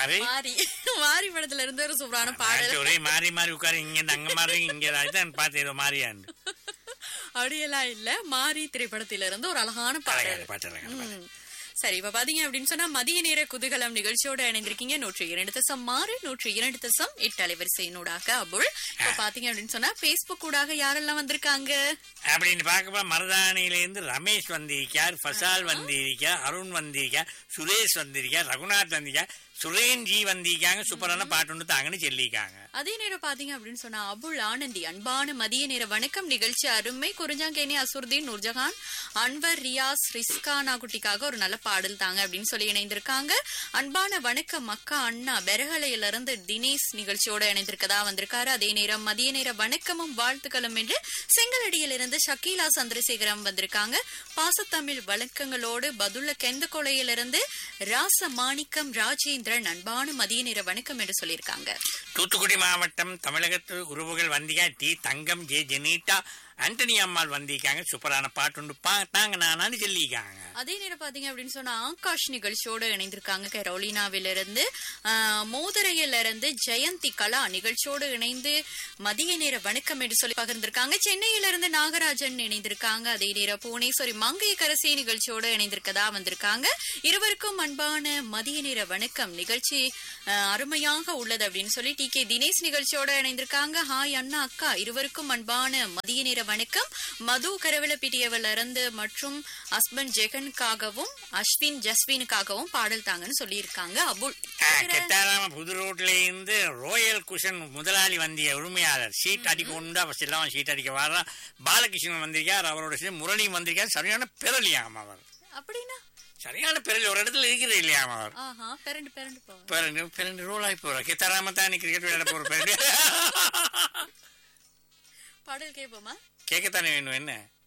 மாறி மாறி மாறி படத்துல இருந்து ஒரு சூப்பரான பாடல் நாட்டு ஒரே மாறி மாறி உட்காரு இங்க இருந்து அங்க மாறி இங்க அதுதான் பார்த்து ஏதோ மாறியாண்டு அப்படியெல்லாம் இல்ல மாறி திரைப்படத்தில இருந்து ஒரு அழகான பாடல் அழகான பாட்டு அழகான பாட்டு. ம். சரி இப்ப பாத்தீங்க அப்படின்னு சொன்னா மதிய நேர குதூகலம் நிகழ்ச்சியோட இணைந்திருக்கீங்க நூற்றி இரண்டு தசம் மாறு நூற்றி இரண்டு தசம் எட்டு அலைவரிசையினூடாக அபுள் இப்ப பாத்தீங்க அப்படின்னு சொன்னா பேஸ்புக் ஊடாக யாரெல்லாம் வந்திருக்காங்க அப்படின்னு பார்க்க போனா மருதாணியில இருந்து ரமேஷ் வந்திருக்கார் ஃபசால் வந்திருக்கார் அருண் வந்திருக்கார் சுரேஷ் வந்திருக்கார் ரகுநாத் வந்திருக்கார் சுரேன்ஜி வந்திருக்காங்க சூப்பரான பாட்டு ஒன்று தாங்கன்னு சொல்லியிருக்காங்க அதே நேரம் பாத்தீங்க அப்படின்னு சொன்னா அபுல் ஆனந்தி அன்பான மதிய நேர வணக்கம் நிகழ்ச்சி அருமை குறிஞ்சாங்கேனி அசுர்தீன் நூர்ஜஹான் அன்வர் ரியாஸ் ரிஸ்கானா குட்டிக்காக ஒரு நல்ல பாடல் தாங்க அப்படின்னு சொல்லி இணைந்திருக்காங்க அன்பான வணக்கம் அக்கா அண்ணா பெரகலையில இருந்து தினேஷ் நிகழ்ச்சியோட இணைந்திருக்கதா வந்திருக்காரு அதே நேரம் மதிய நேர வணக்கமும் வாழ்த்துக்களும் என்று செங்கலடியிலிருந்து ஷக்கீலா சந்திரசேகரம் வந்திருக்காங்க பாசத்தமிழ் வழக்கங்களோடு பதுல்ல கெந்த கொலையிலிருந்து ராச மாணிக்கம் ராஜேந்திரன் அன்பான மதிய நேர வணக்கம் என்று சொல்லியிருக்காங்க தூத்துக்குடி மாவட்டம் தமிழகத்து உறவுகள் வந்தியா டி தங்கம் ஜே ஜெனீட்டா ஆண்டனி அம்மாள் வந்திருக்காங்க சூப்பரான பாட்டு ஒன்று பார்த்தாங்க நானான்னு சொல்லியிருக்காங்க அதே நேரம் பாத்தீங்க அப்படின்னு சொன்னா ஆகாஷ் நிகழ்ச்சியோட இணைந்திருக்காங்க கரோலினாவில இருந்து ஆஹ், மோதிரையில இருந்து ஜெயந்தி கலா நிகழ்ச்சியோடு இணைந்து மதிய நேர வணக்கம் என்று சொல்லி பகிர்ந்திருக்காங்க சென்னையில இருந்து நாகராஜன் இணைந்திருக்காங்க அதே நேரம் புவனேஸ்வரி மங்கைய கரசி நிகழ்ச்சியோட இணைந்திருக்கதா வந்திருக்காங்க இருவருக்கும் அன்பான மதிய நேர வணக்கம் நிகழ்ச்சி ஆஹ், அருமையாக உள்ளது அப்படின்னு சொல்லி டி கே தினேஷ் நிகழ்ச்சியோட இணைந்திருக்காங்க ஹாய் அண்ணா அக்கா இருவருக்கும் அன்பான மதிய நேர வணக்கம் மது கரவலப்பிட்டியவல இருந்து மற்றும் ஹஸ்பண்ட் ஜெகனுக்காகவும் அஸ்வின் ஜஸ்வினுக்காகவும் பாடல் தாங்கன்னு சொல்லியிருக்காங்க அபுல் கெட்டாராம புது ரோட்ல இருந்து ரோயல் குஷன் முதலாளி வந்திய உரிமையாளர் சீட் அடிக்க உண்டு அவ செல்லாம சீட் அடிக்க வர்றா பாலகிருஷ்ணன் வந்திருக்கார் அவரோட சேர்ந்து முரளியும் வந்திருக்கார் சரியான பிறலியாம் அவர் அப்படின்னா சரியான பிறலி ஒரு இடத்துல இருக்கிற இல்லையாம் அவர் ஆஹா பிறண்டு பிறண்டு போ பிறண்டு பிறண்டு ரோல் ஆகி போற கெத்தாராம தான் கிரிக்கெட் விளையாட போற பிறண்டு பாடல் கேட்போமா கேட்கத்தானே வேணும் என்ன